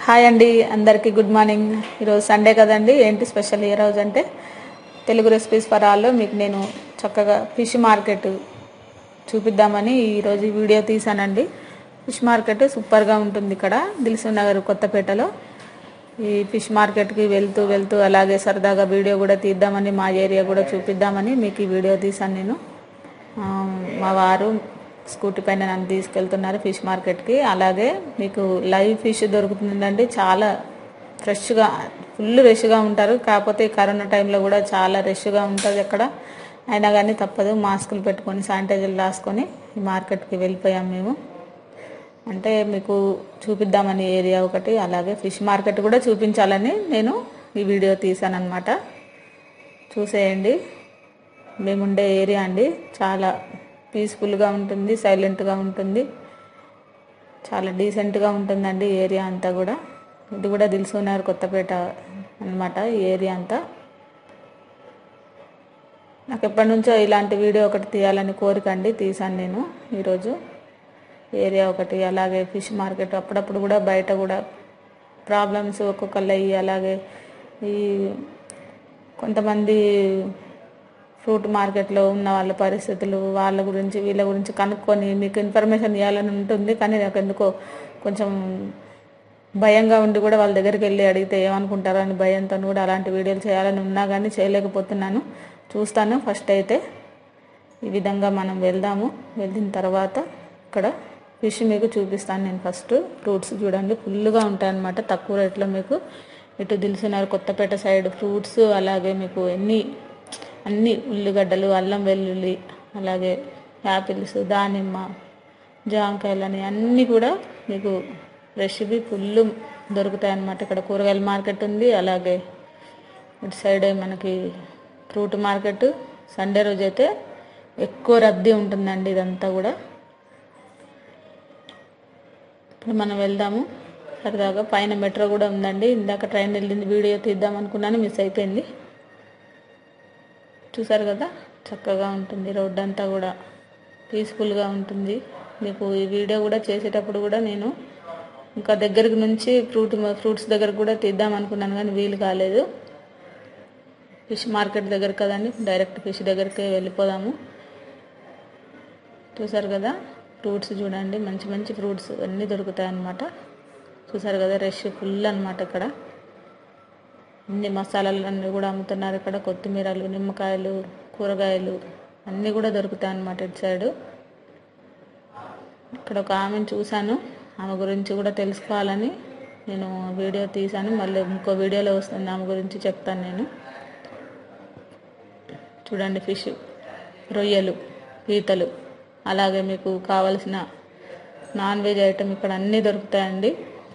hi అండి అందరికీ good morning ఈరోజు సండే కదండి ఏంటి స్పెషల్ ఈ రోజు అంటే తెలుగు రెసిపీస్ ఫర్ ఆల్లో మీకు నేను చక్కగా ఫిష్ మార్కెట్ చూపిద్దామని ఈరోజు ఈ వీడియో తీసానండి ఫిష్ మార్కెట్ సూపర్గా ఉంటుంది ఇక్కడ దిల్సు నగర్ కొత్తపేటలో ఈ ఫిష్ మార్కెట్కి వెళ్తూ వెళ్తూ అలాగే సరదాగా వీడియో కూడా తీద్దామని మా ఏరియా కూడా చూపిద్దామని మీకు ఈ వీడియో తీసాను నేను ఆ, మా వారు స్కూటీ పైన నన్ను తీసుకెళ్తున్నారు ఫిష్ మార్కెట్కి అలాగే మీకు లైవ్ ఫిష్ దొరుకుతుందండి చాలా ఫ్రెష్గా ఫుల్ రష్గా ఉంటారు కాకపోతే ఈ కరోనా టైంలో కూడా చాలా రష్గా ఉంటుంది అక్కడ అయినా కానీ తప్పదు మాస్కులు పెట్టుకొని శానిటైజర్లు రాసుకొని ఈ మార్కెట్కి వెళ్ళిపోయాం మేము అంటే మీకు చూపిద్దామని ఏరియా ఒకటి అలాగే ఫిష్ మార్కెట్ కూడా చూపించాలని నేను ఈ వీడియో తీసానమాట చూసేయండి మేముండే ఏరియా అండి చాలా పీస్ఫుల్గా ఉంటుంది సైలెంట్గా ఉంటుంది చాలా డీసెంట్గా ఉంటుందండి ఏరియా అంతా కూడా ఇది కూడా దిల్సునగర్ కొత్తపేట అన్నమాట ఈ ఏరియా అంతా నాకు ఎప్పటి నుంచో ఇలాంటి వీడియో ఒకటి తీయాలని కోరిక అండి తీసాను నేను ఈరోజు ఏరియా ఒకటి అలాగే ఫిష్ మార్కెట్ అప్పుడప్పుడు కూడా బయట కూడా ప్రాబ్లమ్స్ ఒక్కొక్కళ్ళు అయ్యి అలాగే ఈ కొంతమంది ఫ్రూట్ మార్కెట్లో ఉన్న వాళ్ళ పరిస్థితులు వాళ్ళ గురించి వీళ్ళ గురించి కనుక్కొని మీకు ఇన్ఫర్మేషన్ ఇవ్వాలని ఉంటుంది కానీ నాకు ఎందుకో కొంచెం భయంగా ఉండి కూడా వాళ్ళ దగ్గరికి వెళ్ళి అడిగితే ఏమనుకుంటారో అని భయంతో కూడా అలాంటి వీడియోలు చేయాలని ఉన్నా కానీ చేయలేకపోతున్నాను చూస్తాను ఫస్ట్ అయితే ఈ విధంగా మనం వెళ్దాము వెళ్ళిన తర్వాత ఇక్కడ ఫిష్ మీకు చూపిస్తాను నేను ఫస్ట్ ఫ్రూట్స్ చూడండి ఫుల్గా ఉంటాయన్నమాట తక్కువ రేట్లో మీకు ఇటు దిల్సున్నారు కొత్తపేట సైడ్ ఫ్రూట్స్ అలాగే మీకు ఎన్ని అన్ని ఉల్లిగడ్డలు అల్లం వెల్లుల్లి అలాగే యాపిల్స్ దానిమ్మ జామకాయలని అన్నీ కూడా మీకు ఫ్రెష్వి ఫుల్ దొరుకుతాయి అన్నమాట ఇక్కడ కూరగాయల మార్కెట్ ఉంది అలాగే ఇటు సైడ్ మనకి ఫ్రూట్ మార్కెట్ సండే రోజు అయితే ఎక్కువ రద్దీ ఉంటుందండి ఇదంతా కూడా ఇప్పుడు మనం వెళ్దాము సరదాగా పైన మెట్రో కూడా ఉందండి ఇందాక ట్రైన్ వెళ్ళింది వీడియో తీద్దాం అనుకున్నాను మిస్ అయిపోయింది చూసారు కదా చక్కగా ఉంటుంది రోడ్డు అంతా కూడా పీస్ఫుల్గా ఉంటుంది మీకు ఈ వీడియో కూడా చేసేటప్పుడు కూడా నేను ఇంకా దగ్గరికి నుంచి ఫ్రూట్ ఫ్రూట్స్ దగ్గర కూడా తీద్దాం అనుకున్నాను కానీ వీలు కాలేదు ఫిష్ మార్కెట్ దగ్గర కదండి డైరెక్ట్ ఫిష్ దగ్గరికి వెళ్ళిపోదాము చూసారు కదా ఫ్రూట్స్ చూడండి మంచి మంచి ఫ్రూట్స్ అన్నీ దొరుకుతాయి అన్నమాట చూసారు కదా రష్ ఫుల్ అన్నమాట ఇక్కడ అన్ని మసాలాలు అన్నీ కూడా అమ్ముతున్నారు ఇక్కడ కొత్తిమీరలు నిమ్మకాయలు కూరగాయలు అన్నీ కూడా దొరుకుతాయి అన్నమాట ఇటు సైడు ఇక్కడ ఒక ఆమెను చూశాను ఆమె గురించి కూడా తెలుసుకోవాలని నేను వీడియో తీశాను మళ్ళీ ఇంకో వీడియోలో వస్తుంది ఆమె గురించి చెప్తాను నేను చూడండి ఫిష్ రొయ్యలు పీతలు అలాగే మీకు కావలసిన నాన్ వెజ్ ఐటమ్ ఇక్కడ అన్నీ దొరుకుతాయండి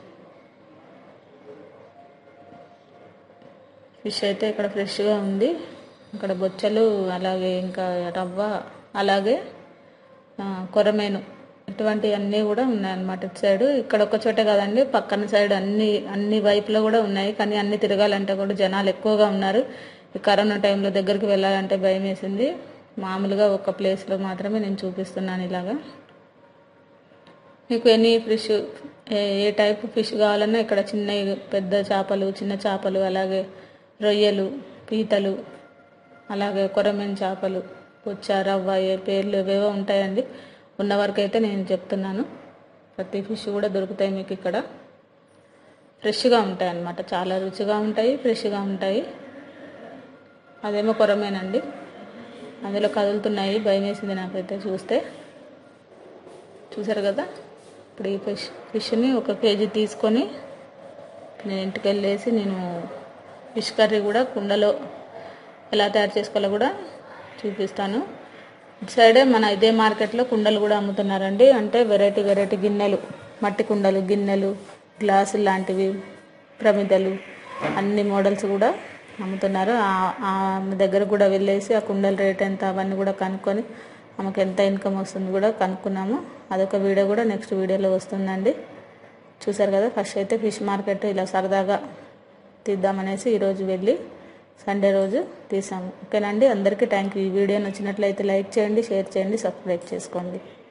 ఫిష్ అయితే ఇక్కడ ఫ్రెష్గా ఉంది ఇక్కడ బొచ్చలు అలాగే ఇంకా రవ్వ అలాగే ఆ, కొరమేను ఇటువంటివన్నీ కూడా ఉన్నాయన్నమాట ఇటు సైడ్ ఇక్కడ ఒక చోటే కదండి పక్కన సైడ్ అన్ని అన్ని వైపులో కూడా ఉన్నాయి కానీ అన్ని తిరగాలంటే కూడా జనాలు ఎక్కువగా ఉన్నారు ఈ కరోనా టైంలో దగ్గరికి వెళ్ళాలంటే భయం వేసింది మామూలుగా ఒక ప్లేస్లో మాత్రమే నేను చూపిస్తున్నాను ఇలాగా మీకు any fish a a type fish కావాలన్నా ఇక్కడ చిన్న పెద్ద చేపలు చిన్న చేపలు అలాగే రొయ్యలు పీతలు అలాగే కొరమేను చేపలు పుచ్చ రవ్వ ఏ పేర్లు ఏవేవో ఉంటాయండి ఉన్న వరకు అయితే నేను చెప్తున్నాను ప్రతి ఫిష్ కూడా దొరుకుతాయి మీకు ఇక్కడ ఫ్రెష్గా ఉంటాయి అన్నమాట చాలా రుచిగా ఉంటాయి ఫ్రెష్గా ఉంటాయి అదేమో కొరమేనండి అందులో కదులుతున్నాయి భయం వేసింది నాకైతే చూస్తే చూసారు కదా ఇప్పుడు ఈ ఫిష్ ఫిష్ని ఒక కేజీ తీసుకొని నేను ఇంటికి వెళ్ళేసి నేను ఫిష్ కర్రీ కూడా కుండలో ఎలా తయారు చేసుకోవాలో కూడా చూపిస్తాను ఇటు సైడే మన ఇదే మార్కెట్లో కుండలు కూడా అమ్ముతున్నారండి అంటే వెరైటీ వెరైటీ గిన్నెలు మట్టి కుండలు గిన్నెలు గ్లాసులు లాంటివి ప్రమిదలు అన్ని మోడల్స్ కూడా అమ్ముతున్నారు ఆ- ఆమె దగ్గర కూడా వెళ్ళేసి ఆ కుండల రేట్ ఎంత అవన్నీ కూడా కనుక్కొని ఆమెకు ఎంత ఇన్కమ్ వస్తుంది కూడా కనుక్కున్నాము అదొక వీడియో కూడా నెక్స్ట్ వీడియోలో వస్తుందండి చూసారు కదా ఫస్ట్ అయితే ఫిష్ మార్కెట్ ఇలా సరదాగా తీద్దామనేసి ఈరోజు వెళ్ళి సండే రోజు తీసాము ఓకేనండి అందరికీ థ్యాంక్ యూ ఈ వీడియో నచ్చినట్లయితే లైక్ చేయండి షేర్ చేయండి సబ్స్క్రైబ్ చేసుకోండి